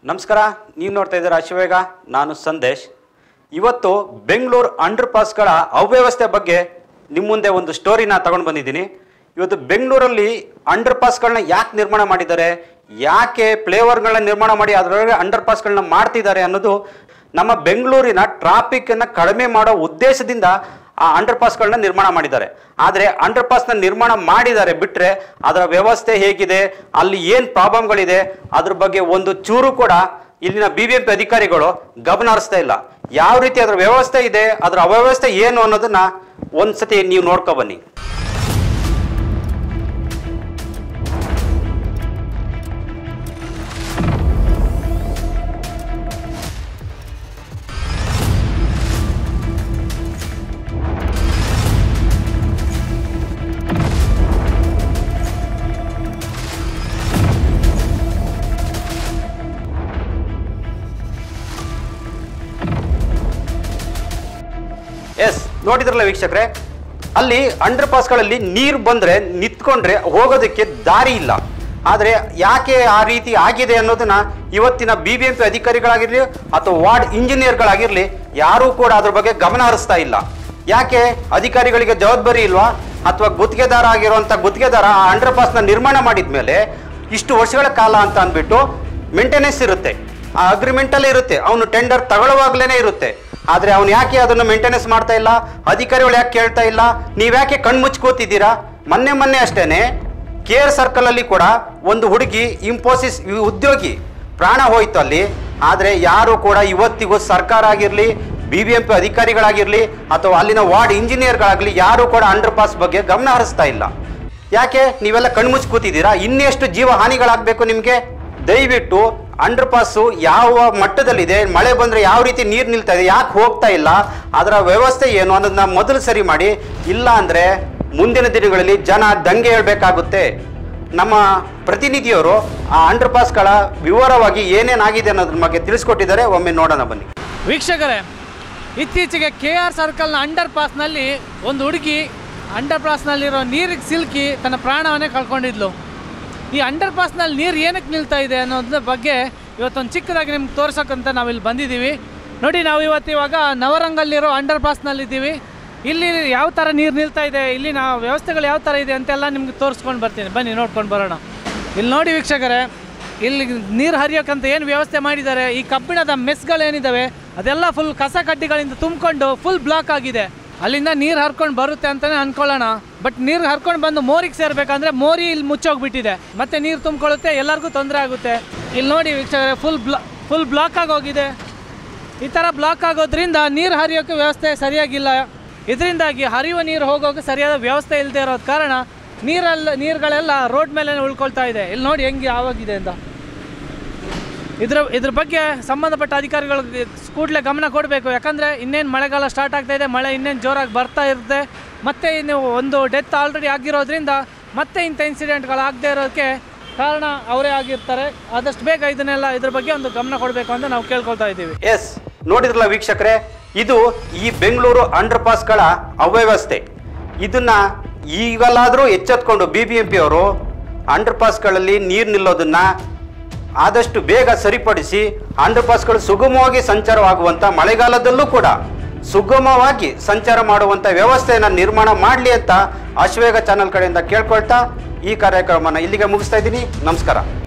ನಮಸ್ಕಾರ ನೀವು ನೋಡ್ತಾ ಇದ್ದೀರಾ ಅಶ್ವೇಗ ನಾನು ಸಂದೇಶ್ ಇವತ್ತು ಬೆಂಗಳೂರು ಅಂಡರ್ ಪಾಸ್ಗಳ ಅವ್ಯವಸ್ಥೆ ಬಗ್ಗೆ ನಿಮ್ಮ ಮುಂದೆ ಒಂದು ಸ್ಟೋರಿನ ತಗೊಂಡು ಬಂದಿದ್ದೀನಿ ಇವತ್ತು ಬೆಂಗಳೂರಲ್ಲಿ ಅಂಡರ್ ಪಾಸ್ಗಳನ್ನ ಯಾಕೆ ನಿರ್ಮಾಣ ಮಾಡಿದ್ದಾರೆ ಯಾಕೆ ಫ್ಲೇವರ್ಗಳನ್ನ ನಿರ್ಮಾಣ ಮಾಡಿ ಅದರೊಳಗೆ ಅಂಡರ್ ಪಾಸ್ಗಳನ್ನ ಮಾಡ್ತಿದ್ದಾರೆ ಅನ್ನೋದು ನಮ್ಮ ಬೆಂಗಳೂರಿನ ಟ್ರಾಫಿಕ್ಕನ್ನು ಕಡಿಮೆ ಮಾಡೋ ಉದ್ದೇಶದಿಂದ ಆ ಅಂಡರ್ ಪಾಸ್ಗಳನ್ನ ನಿರ್ಮಾಣ ಮಾಡಿದ್ದಾರೆ ಆದರೆ ಅಂಡರ್ ಪಾಸ್ನ ನಿರ್ಮಾಣ ಮಾಡಿದ್ದಾರೆ ಬಿಟ್ಟರೆ ಅದರ ವ್ಯವಸ್ಥೆ ಹೇಗಿದೆ ಅಲ್ಲಿ ಏನು ಪ್ರಾಬ್ಲಮ್ಗಳಿದೆ ಅದ್ರ ಬಗ್ಗೆ ಒಂದು ಚೂರು ಕೂಡ ಇಲ್ಲಿನ ಬಿ ಬಿ ಎಂ ಪಿ ಅಧಿಕಾರಿಗಳು ಗಮನ ಹರಿಸ್ತಾ ಇಲ್ಲ ಯಾವ ರೀತಿ ಅದರ ವ್ಯವಸ್ಥೆ ಇದೆ ಅದರ ಅವ್ಯವಸ್ಥೆ ಏನು ಅನ್ನೋದನ್ನ ಒಂದ್ಸತಿ ನೀವು ನೋಡ್ಕೊ ಬನ್ನಿ ಎಸ್ ನೋಡಿದ್ರಲ್ಲ ವೀಕ್ಷಕರೇ ಅಲ್ಲಿ ಅಂಡರ್ ಪಾಸ್ಗಳಲ್ಲಿ ನೀರು ಬಂದ್ರೆ ನಿಂತ್ಕೊಂಡ್ರೆ ಹೋಗೋದಕ್ಕೆ ದಾರಿ ಇಲ್ಲ ಆದರೆ ಯಾಕೆ ಆ ರೀತಿ ಆಗಿದೆ ಅನ್ನೋದನ್ನ ಇವತ್ತಿನ ಬಿ ಬಿ ಎಂ ಪಿ ಅಧಿಕಾರಿಗಳಾಗಿರಲಿ ಅಥವಾ ವಾರ್ಡ್ ಇಂಜಿನಿಯರ್ಗಳಾಗಿರಲಿ ಯಾರೂ ಕೂಡ ಅದ್ರ ಬಗ್ಗೆ ಗಮನ ಹರಿಸ್ತಾ ಇಲ್ಲ ಯಾಕೆ ಅಧಿಕಾರಿಗಳಿಗೆ ಜವಾಬ್ದಾರಿ ಇಲ್ವಾ ಅಥವಾ ಗುತ್ತಿಗೆದಾರ ಆಗಿರುವಂಥ ಗುತ್ತಿಗೆದಾರ ಆ ಅಂಡರ್ ಪಾಸ್ನ ನಿರ್ಮಾಣ ಮಾಡಿದ ಮೇಲೆ ಇಷ್ಟು ವರ್ಷಗಳ ಕಾಲ ಅಂತ ಅಂದ್ಬಿಟ್ಟು ಮೇಂಟೆನೆನ್ಸ್ ಇರುತ್ತೆ ಆ ಅಗ್ರಿಮೆಂಟಲ್ಲೇ ಇರುತ್ತೆ ಅವನು ಟೆಂಡರ್ ತಗೊಳ್ಳುವಾಗ್ಲೇ ಇರುತ್ತೆ ಆದರೆ ಅವನು ಯಾಕೆ ಅದನ್ನು ಮೇಂಟೆನೆನ್ಸ್ ಮಾಡ್ತಾ ಇಲ್ಲ ಅಧಿಕಾರಿಗಳು ಯಾಕೆ ಕೇಳ್ತಾ ಇಲ್ಲ ನೀವ್ಯಾಕೆ ಕಣ್ಮುಚ್ಚಿ ಕೂತಿದ್ದೀರಾ ಮೊನ್ನೆ ಮೊನ್ನೆ ಅಷ್ಟೇನೆ ಕೆ ಆರ್ ಸರ್ಕಲ್ ಅಲ್ಲಿ ಕೂಡ ಒಂದು ಹುಡುಗಿ ಇಂಫೋಸಿಸ್ ಈ ಉದ್ಯೋಗಿ ಪ್ರಾಣ ಹೋಯ್ತು ಅಲ್ಲಿ ಆದರೆ ಯಾರು ಕೂಡ ಇವತ್ತಿಗೂ ಸರ್ಕಾರ ಆಗಿರಲಿ ಬಿ ಬಿ ಎಂ ಪಿ ಅಧಿಕಾರಿಗಳಾಗಿರಲಿ ಅಥವಾ ಅಲ್ಲಿನ ವಾರ್ಡ್ ಇಂಜಿನಿಯರ್ಗಳಾಗಲಿ ಯಾರು ಕೂಡ ಅಂಡರ್ ಪಾಸ್ ಬಗ್ಗೆ ಗಮನ ಹರಿಸ್ತಾ ಇಲ್ಲ ಯಾಕೆ ನೀವೆಲ್ಲ ಕಣ್ಮುಚ್ಚಿ ಕೂತಿದ್ದೀರಾ ಇನ್ನೆಷ್ಟು ಜೀವ ಹಾನಿಗಳಾಗಬೇಕು ನಿಮಗೆ ದಯವಿಟ್ಟು ಅಂಡರ್ ಪಾಸು ಯಾವ ಮಟ್ಟದಲ್ಲಿದೆ ಮಳೆ ಬಂದರೆ ಯಾವ ರೀತಿ ನೀರು ನಿಲ್ತಾ ಇದೆ ಯಾಕೆ ಹೋಗ್ತಾ ಇಲ್ಲ ಅದರ ವ್ಯವಸ್ಥೆ ಏನು ಅನ್ನೋದನ್ನ ಮೊದಲು ಸರಿ ಮಾಡಿ ಇಲ್ಲ ಅಂದರೆ ಮುಂದಿನ ದಿನಗಳಲ್ಲಿ ಜನ ದಂಗೆ ಹೇಳಬೇಕಾಗುತ್ತೆ ನಮ್ಮ ಪ್ರತಿನಿಧಿಯವರು ಆ ಅಂಡರ್ ಪಾಸ್ಗಳ ವಿವರವಾಗಿ ಏನೇನಾಗಿದೆ ಅನ್ನೋದ್ರ ಬಗ್ಗೆ ತಿಳಿಸ್ಕೊಟ್ಟಿದ್ದಾರೆ ಒಮ್ಮೆ ನೋಡೋಣ ಬನ್ನಿ ವೀಕ್ಷಕರೇ ಇತ್ತೀಚೆಗೆ ಕೆ ಆರ್ ಸರ್ಕಲ್ನ ಅಂಡರ್ ಪಾಸ್ನಲ್ಲಿ ಒಂದು ಹುಡುಗಿ ಅಂಡರ್ ಪಾಸ್ನಲ್ಲಿರೋ ನೀರಿಗೆ ಸಿಲುಕಿ ತನ್ನ ಪ್ರಾಣವನ್ನೇ ಕಳ್ಕೊಂಡಿದ್ಲು ಈ ಅಂಡರ್ ಪಾಸ್ನಲ್ಲಿ ನೀರು ಏನಕ್ಕೆ ನಿಲ್ತಾ ಇದೆ ಅನ್ನೋದ್ರ ಬಗ್ಗೆ ಇವತ್ತೊಂದು ಚಿಕ್ಕದಾಗಿ ನಿಮ್ಗೆ ತೋರ್ಸೋಕ್ಕಂತ ನಾವಿಲ್ಲಿ ಬಂದಿದ್ದೀವಿ ನೋಡಿ ನಾವು ಇವತ್ತು ಇವಾಗ ನವರಂಗಲ್ಲಿರೋ ಅಂಡರ್ ಪಾಸ್ನಲ್ಲಿದ್ದೀವಿ ಇಲ್ಲಿ ಯಾವ ಥರ ನೀರು ನಿಲ್ತಾ ಇದೆ ಇಲ್ಲಿನ ವ್ಯವಸ್ಥೆಗಳು ಯಾವ ಥರ ಇದೆ ಅಂತೆಲ್ಲ ನಿಮ್ಗೆ ತೋರಿಸ್ಕೊಂಡು ಬರ್ತೀನಿ ಬನ್ನಿ ನೋಡ್ಕೊಂಡು ಬರೋಣ ಇಲ್ಲಿ ನೋಡಿ ವೀಕ್ಷಕರೇ ಇಲ್ಲಿ ನೀರು ಹರಿಯೋಕ್ಕಂತ ಏನು ವ್ಯವಸ್ಥೆ ಮಾಡಿದ್ದಾರೆ ಈ ಕಬ್ಬಿಣದ ಮೆಸ್ಗಳೇನಿದ್ದಾವೆ ಅದೆಲ್ಲ ಫುಲ್ ಕಸ ಕಡ್ಡಿಗಳಿಂದ ತುಂಬಿಕೊಂಡು ಫುಲ್ ಬ್ಲಾಕ್ ಆಗಿದೆ ಅಲ್ಲಿಂದ ನೀರು ಹರ್ಕೊಂಡು ಬರುತ್ತೆ ಅಂತಲೇ ಅನ್ಕೊಳ್ಳೋಣ ಬಟ್ ನೀರು ಹರ್ಕೊಂಡು ಬಂದು ಮೋರಿಗೆ ಸೇರ್ಬೇಕಂದ್ರೆ ಮೋರಿ ಇಲ್ಲಿ ಮುಚ್ಚೋಗ್ಬಿಟ್ಟಿದೆ ಮತ್ತೆ ನೀರು ತುಂಬಿಕೊಳ್ಳುತ್ತೆ ಎಲ್ಲರಿಗೂ ತೊಂದರೆ ಆಗುತ್ತೆ ಇಲ್ಲಿ ನೋಡಿ ವೀಕ್ಷಕರೇ ಫುಲ್ ಬ್ಲಾ ಫುಲ್ ಬ್ಲಾಕ್ ಆಗೋಗಿದೆ ಈ ಥರ ಬ್ಲಾಕ್ ಆಗೋದ್ರಿಂದ ನೀರು ಹರಿಯೋಕ್ಕೆ ವ್ಯವಸ್ಥೆ ಸರಿಯಾಗಿಲ್ಲ ಇದರಿಂದಾಗಿ ಹರಿಯುವ ನೀರು ಹೋಗೋಕೆ ಸರಿಯಾದ ವ್ಯವಸ್ಥೆ ಇಲ್ಲದೆ ಇರೋದ ಕಾರಣ ನೀರೆಲ್ಲ ನೀರುಗಳೆಲ್ಲ ರೋಡ್ ಮೇಲೆ ಉಳ್ಕೊಳ್ತಾ ಇದೆ ಇಲ್ಲಿ ನೋಡಿ ಹೆಂಗೆ ಆವಾಗಿದೆ ಅಂತ ಇದ್ರ ಇದ್ರ ಬಗ್ಗೆ ಸಂಬಂಧಪಟ್ಟ ಅಧಿಕಾರಿಗಳು ಕೂಡಲೇ ಗಮನ ಕೊಡಬೇಕು ಯಾಕಂದರೆ ಇನ್ನೇನು ಮಳೆಗಾಲ ಸ್ಟಾರ್ಟ್ ಆಗ್ತಾ ಇದೆ ಮಳೆ ಇನ್ನೇನು ಜೋರಾಗಿ ಬರ್ತಾ ಇರುತ್ತೆ ಮತ್ತೆ ಇನ್ನು ಒಂದು ಡೆತ್ ಆಲ್ರೆಡಿ ಆಗಿರೋದ್ರಿಂದ ಮತ್ತೆ ಇಂಥ ಇನ್ಸಿಡೆಂಟ್ಗಳು ಆಗದೆ ಇರೋದಕ್ಕೆ ಕಾರಣ ಅವರೇ ಆಗಿರ್ತಾರೆ ಆದಷ್ಟು ಬೇಗ ಇದನ್ನೆಲ್ಲ ಇದ್ರ ಬಗ್ಗೆ ಒಂದು ಗಮನ ಕೊಡಬೇಕು ಅಂತ ನಾವು ಕೇಳ್ಕೊಳ್ತಾ ಇದ್ದೀವಿ ಎಸ್ ನೋಡಿದ್ರಲ್ಲ ವೀಕ್ಷಕರೇ ಇದು ಈ ಬೆಂಗಳೂರು ಅಂಡರ್ ಪಾಸ್ಗಳ ಅವ್ಯವಸ್ಥೆ ಇದನ್ನ ಈಗಲಾದರೂ ಎಚ್ಚೆತ್ಕೊಂಡು ಬಿ ಬಿ ಎಂ ಪಿ ಅವರು ಅಂಡರ್ ಪಾಸ್ಗಳಲ್ಲಿ ನೀರು ನಿಲ್ಲೋದನ್ನ ಆದಷ್ಟು ಬೇಗ ಸರಿಪಡಿಸಿ ಅಂಡರ್ ಪಾಸ್ಗಳು ಸುಗಮವಾಗಿ ಸಂಚಾರವಾಗುವಂತ ಮಳೆಗಾಲದಲ್ಲೂ ಕೂಡ ಸುಗಮವಾಗಿ ಸಂಚಾರ ಮಾಡುವಂತ ವ್ಯವಸ್ಥೆಯನ್ನು ನಿರ್ಮಾಣ ಮಾಡಲಿ ಅಂತ ಅಶ್ವೇಗ ಚಾನಲ್ ಕಡೆಯಿಂದ ಕೇಳ್ಕೊಳ್ತಾ ಈ ಕಾರ್ಯಕ್ರಮನ ಇಲ್ಲಿಗೆ ಮುಗಿಸ್ತಾ ಇದ್ದೀನಿ ನಮಸ್ಕಾರ